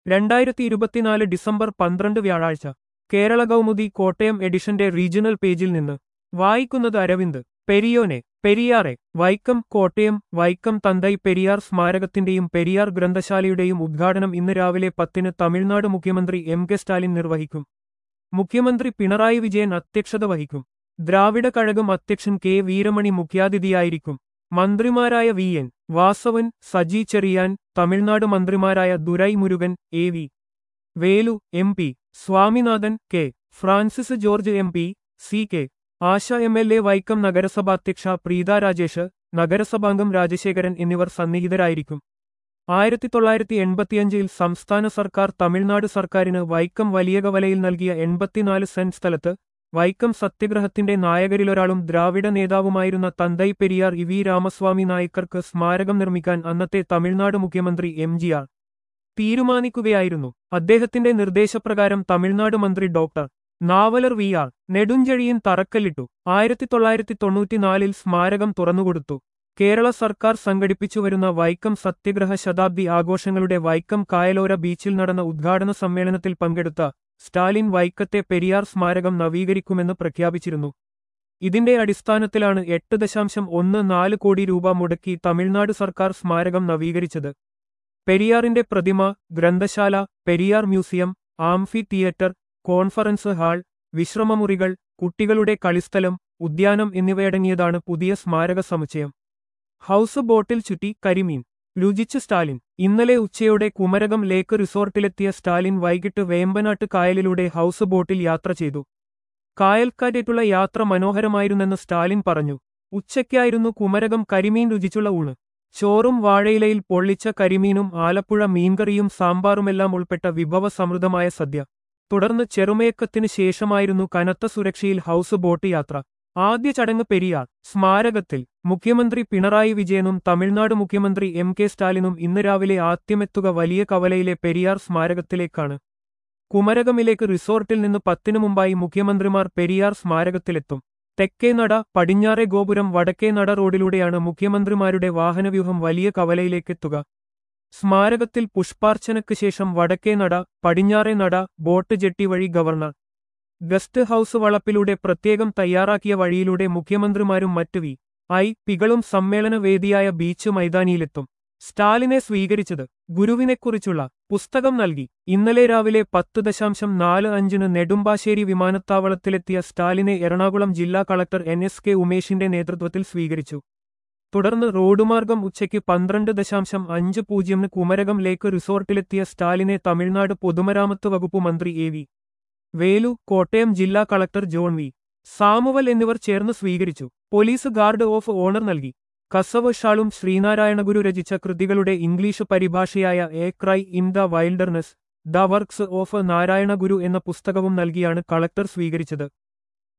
രണ്ടായിരത്തി ഇരുപത്തിനാല് ഡിസംബർ പന്ത്രണ്ട് വ്യാഴാഴ്ച കേരള കൗമുദി കോട്ടയം എഡിഷന്റെ റീജിയണൽ പേജിൽ നിന്ന് വായിക്കുന്നത് അരവിന്ദ് പെരിയോനെ പെരിയാറെ വൈക്കം കോട്ടയം വൈക്കം തന്തൈ പെരിയാർ സ്മാരകത്തിന്റെയും പെരിയാർ ഗ്രന്ഥശാലയുടെയും ഉദ്ഘാടനം ഇന്ന് രാവിലെ പത്തിന് തമിഴ്നാട് മുഖ്യമന്ത്രി എം കെ സ്റ്റാലിൻ നിർവഹിക്കും മുഖ്യമന്ത്രി പിണറായി വിജയൻ അധ്യക്ഷത വഹിക്കും ദ്രാവിഡ കഴകം അധ്യക്ഷൻ കെ വീരമണി മുഖ്യാതിഥിയായിരിക്കും മന്ത്രിമാരായ വി എൻ വാസവൻ സജി ചെറിയാൻ തമിഴ്നാട് മന്ത്രിമാരായ Durai Murugan A V Velu M P Swaminathan K Francis George M P C K Asha M L A Vaikom നഗരസഭാധ്യക്ഷ പ്രീത രാജേഷ് നഗരസഭാംഗം രാജശേഖരൻ എന്നിവർ സന്നിഹിതരായിരിക്കും ആയിരത്തി തൊള്ളായിരത്തി എൺപത്തിയഞ്ചിൽ സംസ്ഥാന സർക്കാർ തമിഴ്നാട് സർക്കാരിന് വൈക്കം വലിയ കവലയിൽ നൽകിയ എൺപത്തിനാല് സെന്റ് സ്ഥലത്ത് വൈക്കം സത്യഗ്രഹത്തിന്റെ നായകരിലൊരാളും ദ്രാവിഡ നേതാവുമായിരുന്ന തന്തൈ പെരിയാർ ഇ വി രാമസ്വാമി നായ്ക്കർക്ക് സ്മാരകം നിർമ്മിക്കാൻ അന്നത്തെ തമിഴ്നാട് മുഖ്യമന്ത്രി എം ജി ആർ തീരുമാനിക്കുകയായിരുന്നു അദ്ദേഹത്തിന്റെ നിർദ്ദേശപ്രകാരം തമിഴ്നാട് മന്ത്രി doctor Navalar V R Nedunchezhiyan തറക്കല്ലിട്ടു ആയിരത്തി തൊള്ളായിരത്തി തൊണ്ണൂറ്റിനാലിൽ സ്മാരകം തുറന്നുകൊടുത്തു കേരള സർക്കാർ സംഘടിപ്പിച്ചുവരുന്ന വൈക്കം സത്യഗ്രഹ ശതാബ്ദി ആഘോഷങ്ങളുടെ വൈക്കം കായലോര ബീച്ചിൽ നടന്ന ഉദ്ഘാടന സമ്മേളനത്തിൽ പങ്കെടുത്ത സ്റ്റാലിൻ വൈക്കത്തെ പെരിയാർ സ്മാരകം നവീകരിക്കുമെന്ന് പ്രഖ്യാപിച്ചിരുന്നു ഇതിന്റെ അടിസ്ഥാനത്തിലാണ് എട്ട് ദശാംശം ഒന്ന് നാല് കോടി രൂപ മുടക്കി തമിഴ്നാട് സർക്കാർ സ്മാരകം നവീകരിച്ചത് പെരിയാറിന്റെ പ്രതിമ ഗ്രന്ഥശാല Periyar museum amphi theatre conference hall വിശ്രമമുറികൾ കുട്ടികളുടെ കളിസ്ഥലം ഉദ്യാനം എന്നിവയടങ്ങിയതാണ് പുതിയ സ്മാരക സമുച്ചയം ഹൗസ് ബോട്ടിൽ ചുറ്റി കരിമീൻ രുചിച്ച് സ്റ്റാലിൻ ഇന്നലെ ഉച്ചയോടെ കുമരകം ലേക്ക് റിസോർട്ടിലെത്തിയ സ്റ്റാലിൻ വൈകിട്ട് വേമ്പനാട്ട് കായലിലൂടെ ഹൗസ് ബോട്ടിൽ യാത്ര ചെയ്തു കായൽക്കാറ്റേറ്റുള്ള യാത്ര മനോഹരമായിരുന്നെന്ന് സ്റ്റാലിൻ പറഞ്ഞു ഉച്ചയ്ക്കായിരുന്നു കുമരകം കരിമീൻ രുചിച്ചുള്ള ഊണ് ചോറും വാഴയിലയിൽ പൊള്ളിച്ച കരിമീനും ആലപ്പുഴ മീൻകറിയും സാമ്പാറുമെല്ലാം ഉൾപ്പെട്ട വിഭവസമൃദ്ധമായ സദ്യ തുടർന്ന് ചെറുമയക്കത്തിന് ശേഷമായിരുന്നു കനത്ത സുരക്ഷയിൽ ഹൗസ് ബോട്ട് യാത്ര ആദ്യ ചടങ്ങ് പെരിയാർ സ്മാരകത്തിൽ മുഖ്യമന്ത്രി പിണറായി വിജയനും തമിഴ്നാട് മുഖ്യമന്ത്രി എം കെ സ്റ്റാലിനും ഇന്ന് രാവിലെ ആദ്യമെത്തുക വലിയ കവലയിലെ പെരിയാർ സ്മാരകത്തിലേക്കാണ് കുമരകമിലേക്ക് റിസോർട്ടിൽ നിന്ന് പത്തിനു മുമ്പായി മുഖ്യമന്ത്രിമാർ പെരിയാർ സ്മാരകത്തിലെത്തും തെക്കേ നട പടിഞ്ഞാറെ ഗോപുരം വടക്കേ നട റോഡിലൂടെയാണ് മുഖ്യമന്ത്രിമാരുടെ വാഹനവ്യൂഹം വലിയ കവലയിലേക്കെത്തുക സ്മാരകത്തിൽ പുഷ്പാർച്ചനയ്ക്ക് ശേഷം വടക്കേ നട പടിഞ്ഞാറേ നട ബോട്ട് ജെട്ടി വഴി ഗവർണർ ഗസ്റ്റ് ഹൌസ് വളപ്പിലൂടെ പ്രത്യേകം തയ്യാറാക്കിയ വഴിയിലൂടെ മുഖ്യമന്ത്രിമാരും മറ്റു വി ഐ പികളും സമ്മേളന വേദിയായ ബീച്ച് മൈതാനിയിലെത്തും സ്റ്റാലിനെ സ്വീകരിച്ചത് ഗുരുവിനെക്കുറിച്ചുള്ള പുസ്തകം നൽകി ഇന്നലെ രാവിലെ പത്ത് ദശാംശം നാല് അഞ്ചിന് നെടുമ്പാശ്ശേരി വിമാനത്താവളത്തിലെത്തിയ സ്റ്റാലിനെ എറണാകുളം ജില്ലാ കളക്ടർ എൻ എസ് കെ ഉമേഷിന്റെ നേതൃത്വത്തിൽ സ്വീകരിച്ചു തുടർന്ന് റോഡുമാർഗം ഉച്ചയ്ക്ക് പന്ത്രണ്ട് ദശാംശം അഞ്ച് പൂജ്യമിന് കുമരകം ലേക്ക് റിസോർട്ടിലെത്തിയ സ്റ്റാലിനെ തമിഴ്നാട് പൊതുമരാമത്ത് വകുപ്പ് മന്ത്രി എ വി വേലു കോട്ടയം ജില്ലാ കളക്ടർ ജോൺ വി സാമുവൽ എന്നിവർ ചേർന്ന് സ്വീകരിച്ചു പോലീസ് ഗാർഡ് ഓഫ് ഓണർ നൽകി കസവ് ഷാളും ശ്രീനാരായണഗുരു രചിച്ച കൃതികളുടെ ഇംഗ്ലീഷ് പരിഭാഷയായ a cry in the wilderness the works of Narayana Guru എന്ന പുസ്തകവും നൽകിയാണ് കളക്ടർ സ്വീകരിച്ചത്